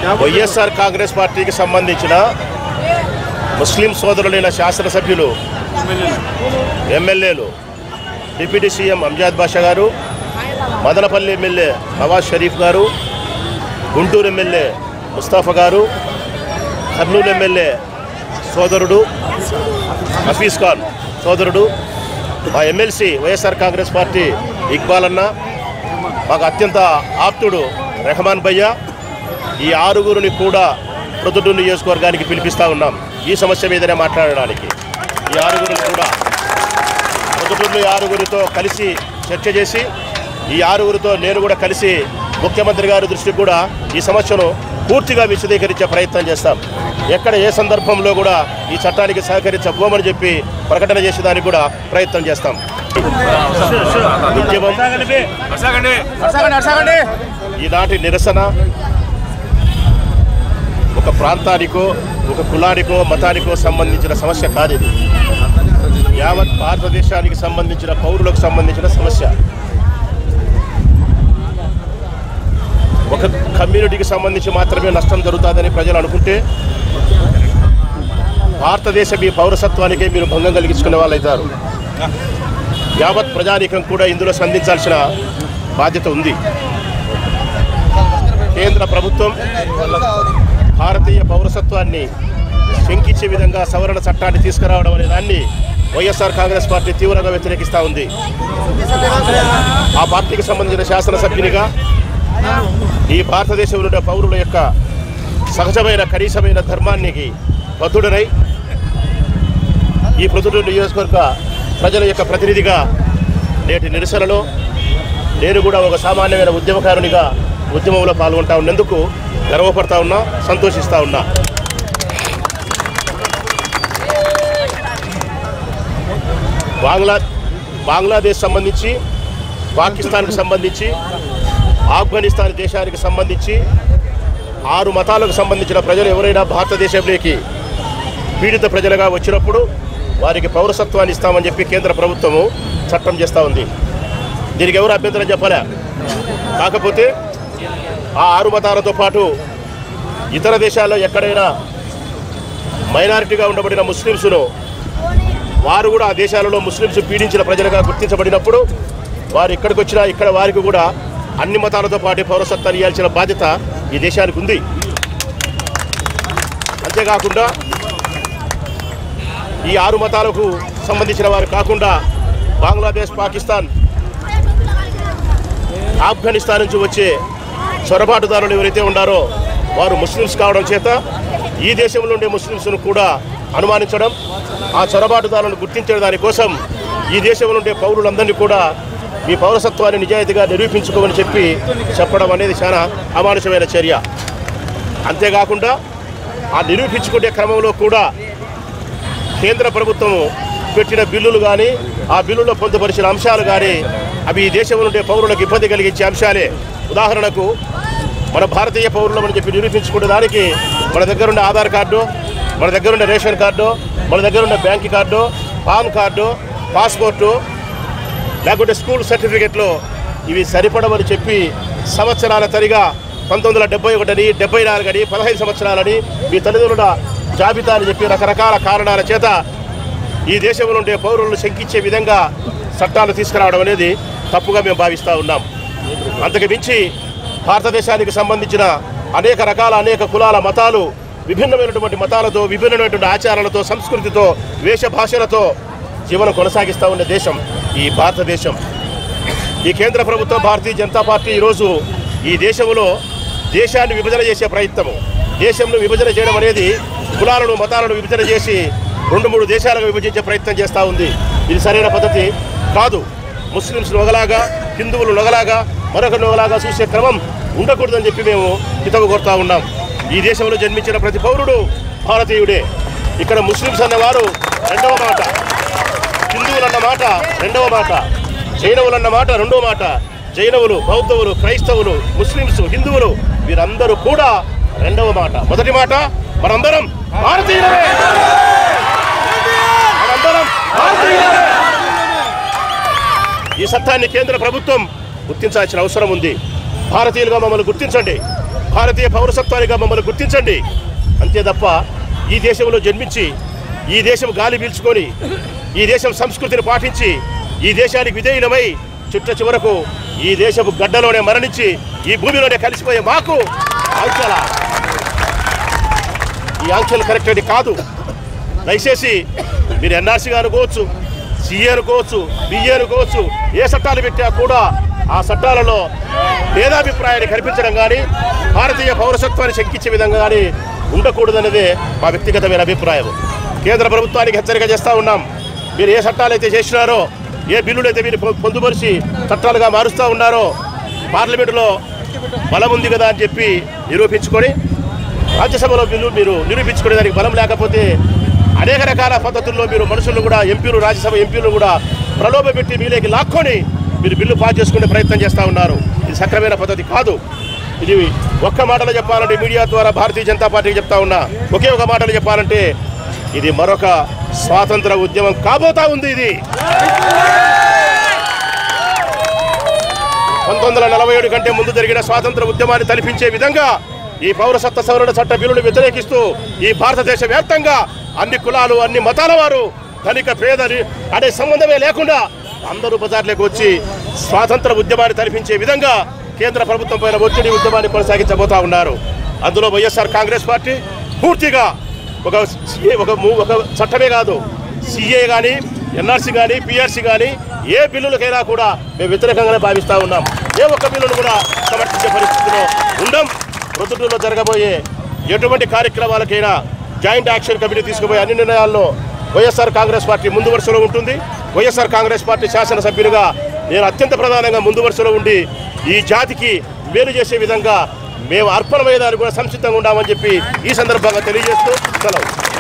వైఎస్ఆర్ కాంగ్రెస్ పార్టీకి సంబంధించిన ముస్లిం సోదరులైన శాసనసభ్యులు ఎమ్మెల్యేలు డిప్యూటీ సీఎం అంజాద్ బాషా గారు మదనపల్లి ఎమ్మెల్యే నవాజ్ షరీఫ్ గారు గుంటూరు ఎమ్మెల్యే ముస్తాఫా గారు కర్నూలు ఎమ్మెల్యే సోదరుడు హఫీజ్ ఖాన్ సోదరుడు మా ఎమ్మెల్సీ వైఎస్ఆర్ కాంగ్రెస్ పార్టీ ఇక్బాల్ అన్న మాకు అత్యంత ఆప్తుడు రెహమాన్ భయ్య ఈ ఆరుగురిని కూడా ప్రొద్దుటూరు నియోజకవర్గానికి పిలిపిస్తా ఉన్నాం ఈ సమస్య మీదనే మాట్లాడడానికి ఈ ఆరుగురిని కూడా ప్రొద్దుటూరు ఈ ఆరుగురితో కలిసి చర్చ చేసి ఈ ఆరుగురితో నేను కూడా కలిసి ముఖ్యమంత్రి గారి దృష్టికి కూడా ఈ సమస్యను పూర్తిగా విశదీకరించే ప్రయత్నం చేస్తాం ఎక్కడ ఏ సందర్భంలో కూడా ఈ చట్టానికి సహకరించబోమని చెప్పి ప్రకటన చేసేదానికి కూడా ప్రయత్నం చేస్తాం ఉద్యమం ఈనాటి నిరసన ఒక ప్రాంతానికో ఒక కులానికో మతానికో సంబంధించిన సమస్య కాదు ఇది యావత్ భారతదేశానికి సంబంధించిన పౌరులకు సంబంధించిన సమస్య ఒక కమ్యూనిటీకి సంబంధించి మాత్రమే నష్టం జరుగుతుందని ప్రజలు అనుకుంటే భారతదేశ మీ పౌరసత్వానికే మీరు భంగం కలిగించుకునే వాళ్ళు అవుతారు యావత్ ప్రజానీకం కూడా ఇందులో స్పందించాల్సిన బాధ్యత ఉంది కేంద్ర ప్రభుత్వం భారతీయ పౌరసత్వాన్ని శంకించే విధంగా సవరణ చట్టాన్ని తీసుకురావడం అనే దాన్ని వైఎస్ఆర్ కాంగ్రెస్ పార్టీ తీవ్రంగా వ్యతిరేకిస్తూ ఉంది ఆ పార్టీకి సంబంధించిన శాసనసభ్యునిగా ఈ భారతదేశంలో ఉండే పౌరుల యొక్క సహజమైన కనీసమైన ధర్మానికి బతుడనై ఈ ప్రొద్దుటూరు నియోజకవర్గ ప్రజల యొక్క ప్రతినిధిగా నేటి నిరసనలో నేను కూడా ఒక సామాన్యమైన ఉద్యమకారునిగా ఉద్యమంలో పాల్గొంటా ఉన్నందుకు గర్వపడతా ఉన్నా సంతోషిస్తా ఉన్నా బంగ్లా బంగ్లాదేశ్ సంబంధించి పాకిస్తాన్కి సంబంధించి ఆఫ్ఘనిస్తాన్ దేశానికి సంబంధించి ఆరు మతాలకు సంబంధించిన ప్రజలు ఎవరైనా భారతదేశంలోకి పీడిత ప్రజలుగా వచ్చినప్పుడు వారికి పౌరసత్వాన్ని ఇస్తామని చెప్పి కేంద్ర ప్రభుత్వము చట్టం చేస్తూ ఉంది దీనికి ఎవరు అభ్యంతరం చెప్పలే కాకపోతే ఆ ఆరు మతాలతో పాటు ఇతర దేశాల్లో ఎక్కడైనా మైనారిటీగా ఉండబడిన ముస్లిమ్స్ను వారు కూడా ఆ దేశాలలో ముస్లిమ్స్ పీడించిన ప్రజలుగా గుర్తించబడినప్పుడు వారు ఇక్కడికి వచ్చినా ఇక్కడ వారికి కూడా అన్ని మతాలతో పాటు పౌరసత్వాన్ని ఇవ్వాల్సిన బాధ్యత ఈ దేశానికి ఉంది అంతేకాకుండా ఈ ఆరు మతాలకు సంబంధించిన వారు కాకుండా బంగ్లాదేశ్ పాకిస్తాన్ ఆఫ్ఘనిస్తాన్ నుంచి వచ్చే చొరబాటుదారులు ఎవరైతే ఉన్నారో వారు ముస్లిమ్స్ కావడం చేత ఈ దేశంలో ఉండే ముస్లిమ్స్ను కూడా అనుమానించడం ఆ చొరబాటుదారులను గుర్తించే దానికోసం ఈ దేశంలో ఉండే పౌరులందరినీ కూడా మీ పౌరసత్వాన్ని నిజాయితీగా నిరూపించుకోమని చెప్పి చెప్పడం అనేది చాలా అమానుషమైన చర్య అంతేకాకుండా ఆ నిరూపించుకునే క్రమంలో కూడా కేంద్ర ప్రభుత్వం పెట్టిన బిల్లులు కానీ ఆ బిల్లులో పొందుపరిచిన అంశాలు కానీ అవి ఈ దేశంలో ఉండే పౌరులకు ఇబ్బంది కలిగించే అంశాలే ఉదాహరణకు మన భారతీయ పౌరులమని చెప్పి నిరూపించుకునే దానికి మన దగ్గర ఉండే ఆధార్ కార్డు మన దగ్గర ఉండే రేషన్ కార్డు మన దగ్గర ఉండే bank card PAN card passport లేకుంటే స్కూల్ సర్టిఫికెట్లు ఇవి సరిపడమని చెప్పి సంవత్సరాల తరిగా పంతొమ్మిది వందల డెబ్బై ఒకటని డెబ్బై నాలుగని పదహైదు సంవత్సరాలని మీ తల్లిదండ్రుల జాబితా అని చెప్పి రకరకాల కారణాల చేత ఈ దేశంలో ఉండే పౌరులను శంకించే విధంగా చట్టాలు తీసుకురావడం అనేది తప్పుగా మేము భావిస్తూ ఉన్నాం అంతకు మించి భారతదేశానికి సంబంధించిన అనేక రకాల అనేక కులాల మతాలు విభిన్నమైనటువంటి మతాలతో విభిన్నమైనటువంటి ఆచారాలతో సంస్కృతితో వేషభాషలతో జీవనం కొనసాగిస్తూ ఉండే దేశం ఈ భారతదేశం ఈ కేంద్ర ప్రభుత్వం భారతీయ జనతా పార్టీ ఈరోజు ఈ దేశంలో దేశాన్ని విభజన చేసే ప్రయత్నము దేశంలో విభజన చేయడం అనేది కులాలను మతాలను విభజన చేసి రెండు మూడు దేశాలుగా విభజించే ప్రయత్నం చేస్తూ ఉంది ఇది సరైన పద్ధతి కాదు ముస్లిమ్స్ ఒకలాగా హిందువులు ఒకలాగా మరొక ఒకలాగా చూసే క్రమం ఉండకూడదని చెప్పి మేము హితవు కోరుతా ఉన్నాం ఈ దేశంలో జన్మించిన ప్రతి పౌరుడు భారతీయుడే ఇక్కడ ముస్లిమ్స్ అన్నవారు రెండవ మాట హిందువులు అన్న మాట రెండవ మాట జైనవులు అన్న మాట రెండవ మాట జైనవులు బౌద్ధవులు క్రైస్తవులు ముస్లిమ్స్ హిందువులు వీరందరూ కూడా రెండవ మాట మొదటి మాట మనందరం భారతీయులమే మనందరం భారతీయులమే ఈ సత్యాన్ని కేంద్ర ప్రభుత్వం గుర్తించాల్సిన అవసరం ఉంది భారతీయులుగా మమ్మల్ని గుర్తించండి భారతీయ పౌరసత్వానిగా మమ్మల్ని గుర్తించండి అంతే తప్ప ఈ దేశంలో జన్మించి ఈ దేశం గాలి పీల్చుకొని ఈ దేశం సంస్కృతిని పాటించి ఈ దేశానికి విధేయులమై చిట్ట చివరకు ఈ దేశపు గడ్డలోనే మరణించి ఈ భూమిలోనే కలిసిపోయే మాకు ఆంక్షల ఈ ఆంక్షలు కరెక్ట్ అని కాదు దయచేసి మీరు ఎన్ఆర్సీ అనుకోవచ్చు సిఏ అనుకోవచ్చు బిఏ అనుకోవచ్చు ఏ చట్టాలు పెట్టా కూడా ఆ చట్టాలలో భేదాభిప్రాయాన్ని కల్పించడం కానీ భారతీయ పౌరసత్వాన్ని శంకించే విధంగా కానీ ఉండకూడదనేదే మా వ్యక్తిగతమైన అభిప్రాయం కేంద్ర ప్రభుత్వానికి హెచ్చరిక చేస్తూ ఉన్నాం మీరు ఏ చట్టాలు అయితే చేసినారో ఏ బిల్లులు అయితే మీరు పొ- పొందుపరిచి చట్టాలుగా మారుస్తూ ఉన్నారో పార్లమెంటులో బలం ఉంది కదా అని చెప్పి నిరూపించుకొని రాజ్యసభలో బిల్లు మీరు నిరూపించుకునే దానికి బలం లేకపోతే అనేక రకాల పద్ధతుల్లో మీరు మనుషులను కూడా ఎంపీలు రాజ్యసభ ఎంపీలు కూడా ప్రలోభ పెట్టి మీలోకి లాక్కొని మీరు బిల్లు పాస్ చేసుకునే ప్రయత్నం చేస్తూ ఉన్నారు ఇది సక్రమైన పద్ధతి కాదు ఇది ఒక్క మాటలో చెప్పాలంటే మీడియా ద్వారా భారతీయ జనతా పార్టీకి చెప్తా ఉన్నా ఒకే ఒక మాటలో చెప్పాలంటే ఇది మరొక స్వాతంత్ర ఉద్యమం కాబోతా ఉంది ఇది పంతొమ్మిది వందల నలభై ఏడు కంటే ముందు జరిగిన స్వాతంత్ర ఉద్యమాన్ని తలపించే విధంగా ఈ పౌరసత్వ సవరణ చట్ట బిల్లును వ్యతిరేకిస్తూ ఈ భారతదేశ వ్యాప్తంగా అన్ని కులాలు అన్ని మతాల వారు ధనిక పేద ని- అనే సంబంధమే లేకుండా అందరూ బజార్లోకి వచ్చి స్వాతంత్ర ఉద్యమాన్ని తలపించే విధంగా కేంద్ర ప్రభుత్వం పైన ఒత్తిడి ఉద్యమాన్ని కొనసాగించబోతా ఉన్నారు అందులో వైఎస్ఆర్ కాంగ్రెస్ పార్టీ పూర్తిగా ఒక సిఏ ఒక ము- ఒక చట్టమే కాదు సిఏ కానీ ఎన్ఆర్సీ కానీ పిఆర్సీ కానీ ఏ బిల్లులకైనా కూడా మేము వ్యతిరేకంగానే భావిస్తూ ఉన్నాం ఏ ఒక్క బిల్లును కూడా సమర్థించే పరిస్థితిలో ఉండం ప్రొద్దుటూరులో జరగబోయే ఎటువంటి కార్యక్రమాలకైనా జాయింట్ యాక్షన్ కమిటీ తీసుకుపోయే అన్ని నిర్ణయాల్లో వైఎస్ఆర్ కాంగ్రెస్ పార్టీ ముందు వరుసలో ఉంటుంది వైఎస్ఆర్ కాంగ్రెస్ పార్టీ శాసనసభ్యులుగా నేను అత్యంత ప్రధానంగా ముందు వరుసలో ఉండి ఈ జాతికి మేలు చేసే విధంగా మేము అర్పణమయ్యేదానికి కూడా సంసిద్ధంగా ఉన్నామని చెప్పి ఈ సందర్భంగా తెలియజేస్తూ సెలవు